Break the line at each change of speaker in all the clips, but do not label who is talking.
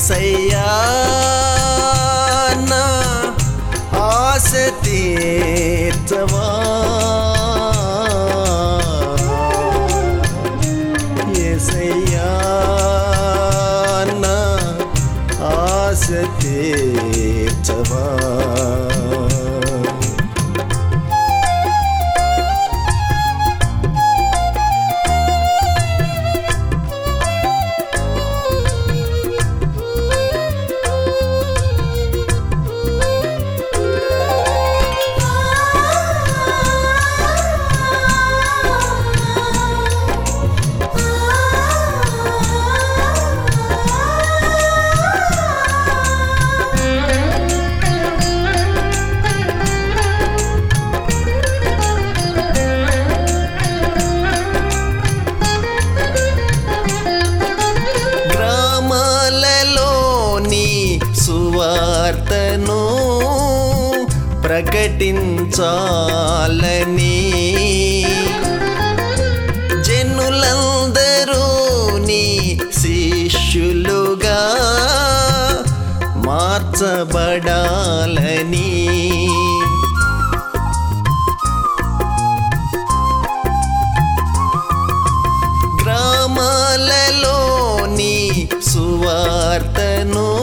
ఏసయ్యా నా ఆశ తీర్చవా ఏసయ్యా నా ఆశ తీర్చవా గ్రామాలలోని సువార్తను ప్రకటించాలని జనులందరూ నీ శిష్యులుగా మార్చబడాలని గ్రామాలలోని సువార్తను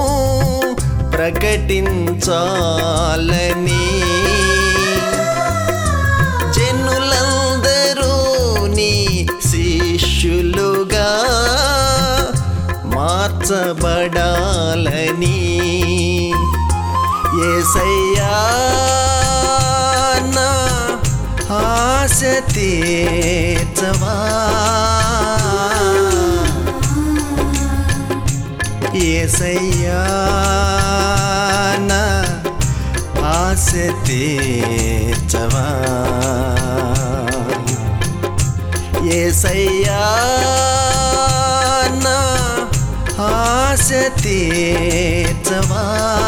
ప్రకటించాలని జనులందరూ నీ శిష్యులుగా మార్చబడాలని ఏసయ్యా నా ఆశ తీర్చవా ఏసయ్యా నా ఆశ తీర్చవా ఏసయ్యా నా ఆశ తీర్చవా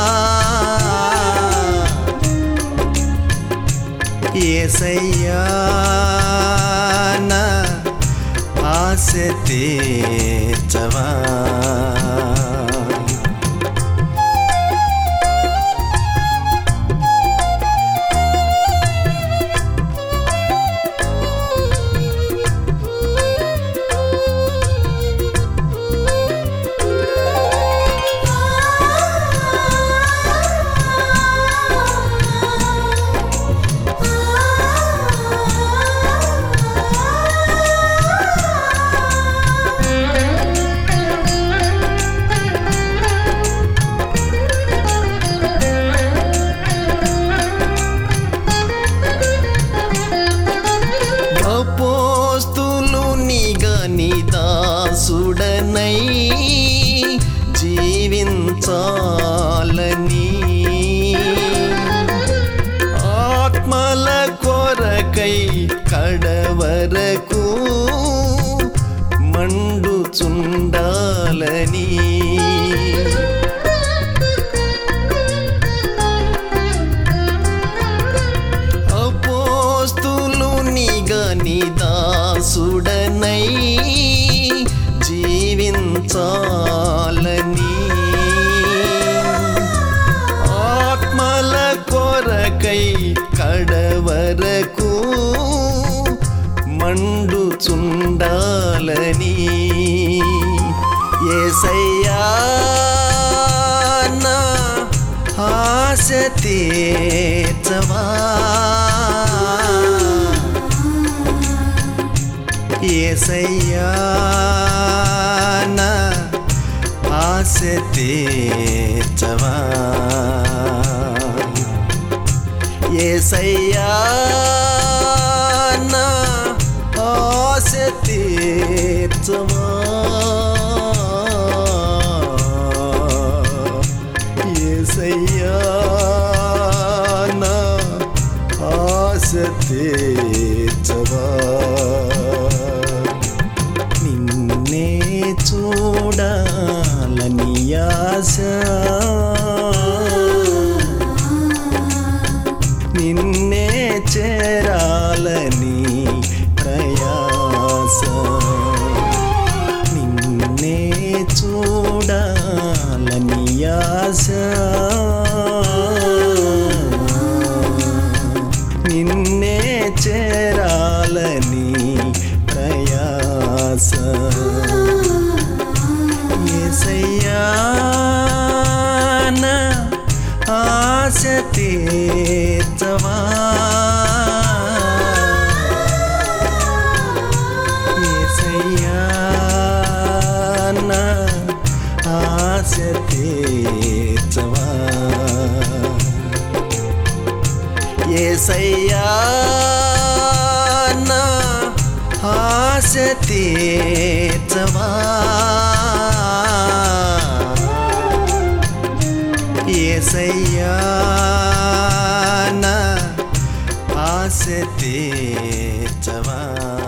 ఏసయ్యా నా ఆశ తీర్చవా అపోస్తులు నిగని దాసుడనై జీవించాలని ఆత్మల కొరకై కడవరకు మండుచుండాలని అపోస్తులు నిగని దాసుడనై జీవించాలని ఆత్మల కొరకై కడవరకు మండుచుండాలని ఏసయ్యా నా ఆశ తీర్చవా ఏసయ్యా నా ఆశ తీర్చవా ఏసయ్యా నా ఆశ తీర్చవా ఏసయ్యా నా ఆశ తీర్చవా నిన్నే చూడాలని ఆశ నిన్నే చేరాలని ప్రయాస నిన్నే చూడాలని ఆశ నిన్నే చేరాలని ప్రయాస ఏసయ్యా నా ఆశ తీర్చవా ఏసయ్యా నా ఆశ తీర్చవా ఏసయ్యా నా ఆశ తీర్చవా ఏసయ్యా నా ఆశ తీర్చవా